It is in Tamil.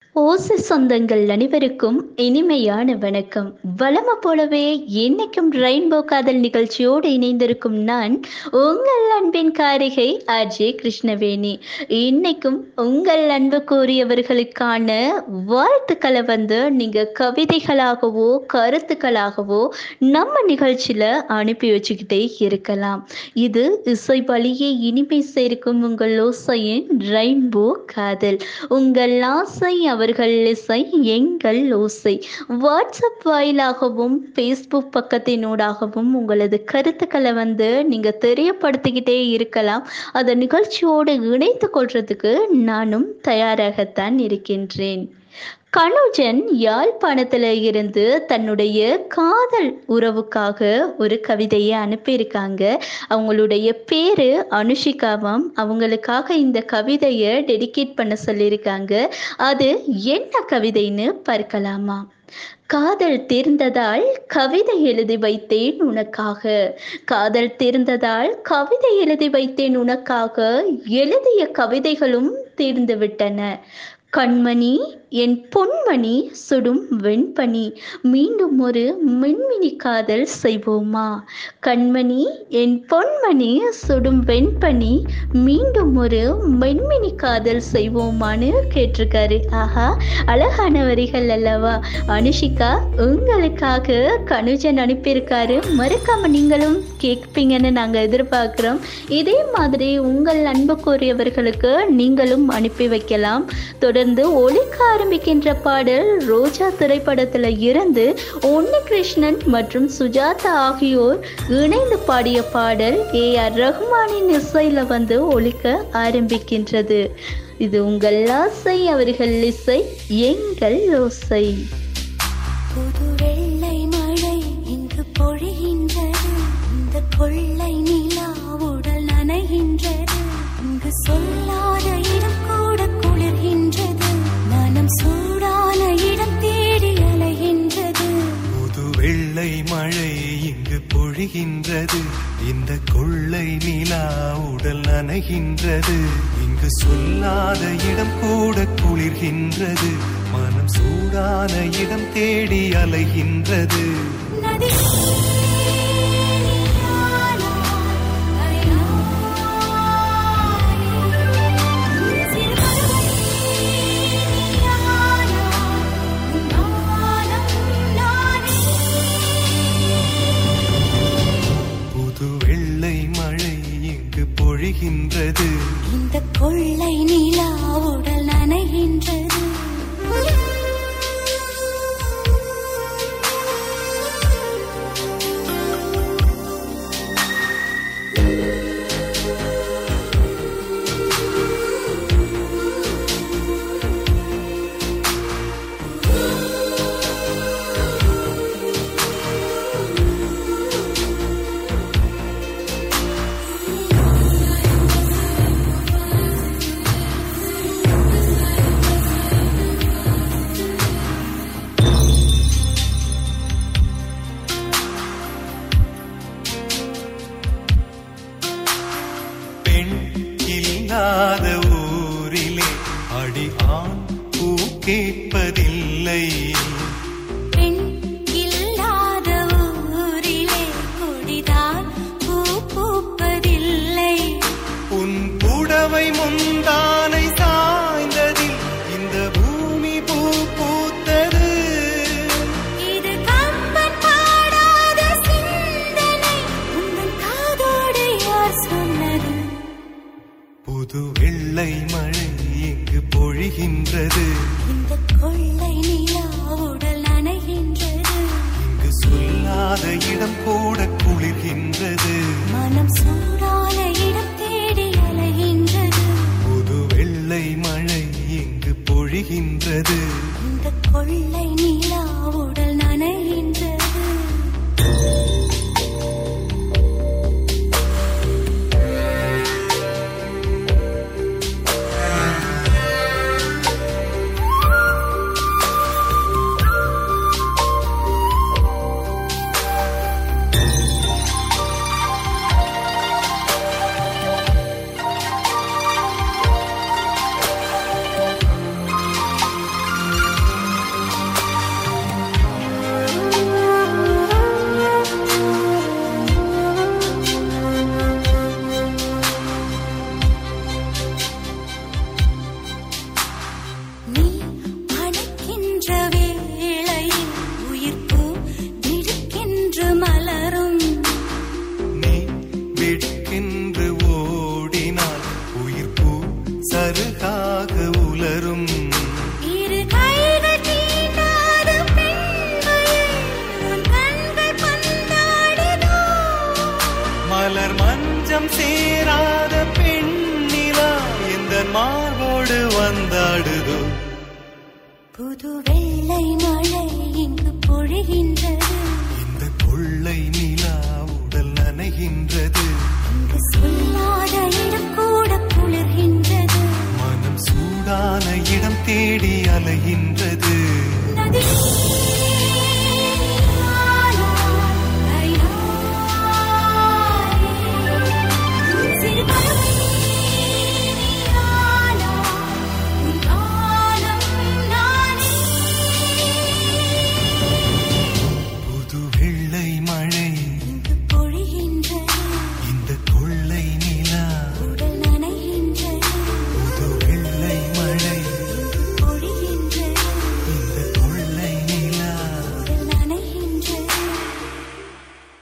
ஓசை சொந்தங்கள் அனைவருக்கும் இனிமையான வணக்கம் வளம போலவே இன்னைக்கும் ரெயின்போ காதல் நிகழ்ச்சியோடு இணைந்திருக்கும் நான் உங்கள் அன்பின் காரிகை அஜே கிருஷ்ணவேணி இன்னைக்கும் உங்கள் அன்பு கூறியவர்களுக்கான வாழ்த்துக்களை வந்து நீங்க கவிதைகளாகவோ கருத்துக்களாகவோ நம்ம நிகழ்ச்சியில அனுப்பி வச்சுக்கிட்டே இருக்கலாம் இது இசை வழியே இனிமை சேர்க்கும் உங்கள் ஓசையின் ரெயின்போ காதல் உங்கள் ஆசை அவர்கள் இசை எங்கள் ஓசை வாட்ஸ்அப் வாயிலாகவும் ஃபேஸ்புக் பக்கத்தினூடாகவும் உங்களது கருத்துக்களை வந்து நீங்கள் தெரியப்படுத்திக்கிட்டே இருக்கலாம் அதை நிகழ்ச்சியோடு இணைத்து கொள்றதுக்கு நானும் தயாராகத்தான் இருக்கின்றேன் கனுஜன் யாழ்ப்பாணத்தில் இருந்து தன்னுடைய காதல் உறவுக்காக ஒரு கவிதையை அனுப்பியிருக்காங்க அவங்களுடைய பேரு அனுஷிகாவாம் அவங்களுக்காக இந்த கவிதையை டெடிகேட் பண்ண சொல்லியிருக்காங்க அது என்ன கவிதைன்னு பார்க்கலாமா காதல் தீர்ந்ததால் கவிதை எழுதி வைத்தேன் உனக்காக காதல் தீர்ந்ததால் கவிதை எழுதி வைத்தேன் உனக்காக எழுதிய கவிதைகளும் தீர்ந்து விட்டன கண்மணி என் பொன்மணி சுடும் வெண்பனி மீண்டும் ஒரு மின்மினி காதல் செய்வோமா கண்மணி என் பொன்மணி சுடும் வெண்பனி மீண்டும் ஒரு மென்மினி காதல் செய்வோமான்னு கேட்டிருக்காரு ஆஹா அழகான வரிகள் அல்லவா அனுஷிகா உங்களுக்காக கனுஜன் அனுப்பியிருக்காரு மறக்காம நீங்களும் கேட்பீங்கன்னு நாங்கள் எதிர்பார்க்குறோம் இதே மாதிரி உங்கள் அன்பு கோரியவர்களுக்கு நீங்களும் அனுப்பி வைக்கலாம் தொடர்ந்து ஒழிக்க ஆரம்பிக்கின்ற பாடல் ரோஜா திரைப்படத்தில் இருந்து உன்னி கிருஷ்ணன் மற்றும் சுஜாதா ஆகியோர் இணைந்து பாடிய பாடல் ஏ ஆர் ரஹ்மானின் இசையில் வந்து ஒழிக்க ஆரம்பிக்கின்றது இது உங்கள் ஆசை அவர்கள் இசை எங்கள் ஓசை புது வெள்ளை மழை இங்கு பொழிகின்றது இந்த கொள்ளை நிலா உடல் நனைகின்றது இங்கு சொல்லாத இடம் கூட குளிர்கின்றது மனம் சூடான இடம் தேடி அலைகின்றது புது வெள்ளை மழை இங்கு பொழிகின்றது இந்த கொள்ளை நிலா உடல் நனைகின்றது இங்கு சொல்லாத இடம் கூட குளிர்கின்றது மனம் சூடான இடம் தேடி அலைகின்றது நதி நீயானா, அலையாய். சிறுகடலை நீயானா, நானும் நானே. புது வெள்ளை மழை இங்கு பொழிகின்றது இந்த கொள்ளை நிலா உடல் நனைகின்றது பெண் இல்லாத ஊரிலே அடி ஆண் பூ கேட்பதில்லை பெண் இல்லாத ஊரிலே கொடிதான் பூ பூப்பதில்லை உன் புடவை முந்தானை சாய்ந்ததில் இந்த பூமி பூ பூத்தது இது கம்பன் பாடாத சிந்தனை உங்கள் காதோடு யார் சொன்னது புது வெள்ளை மழை இங்கு பொழிகின்றது இந்த கொள்ளை நிலா உடல் நனைகின்றது இங்கு சொல்லாத இடம் கூட குளிர்கின்றது மனம் சூடான இடம் தேடி அலைகின்றது புது வெள்ளை மழை இங்கு பொழிகின்றது இந்த கொள்ளை நிலா உடல் நனைகின்றது புது வெள்ளை மழை இங்கு பொழிகின்றது இந்த கொள்ளை நிலா உடல் நனைகின்றது இங்கு சொல்லாத இடம் கூட குளிர்கின்றது மனம் சூடான இடம் தேடி அலைகின்றது நதி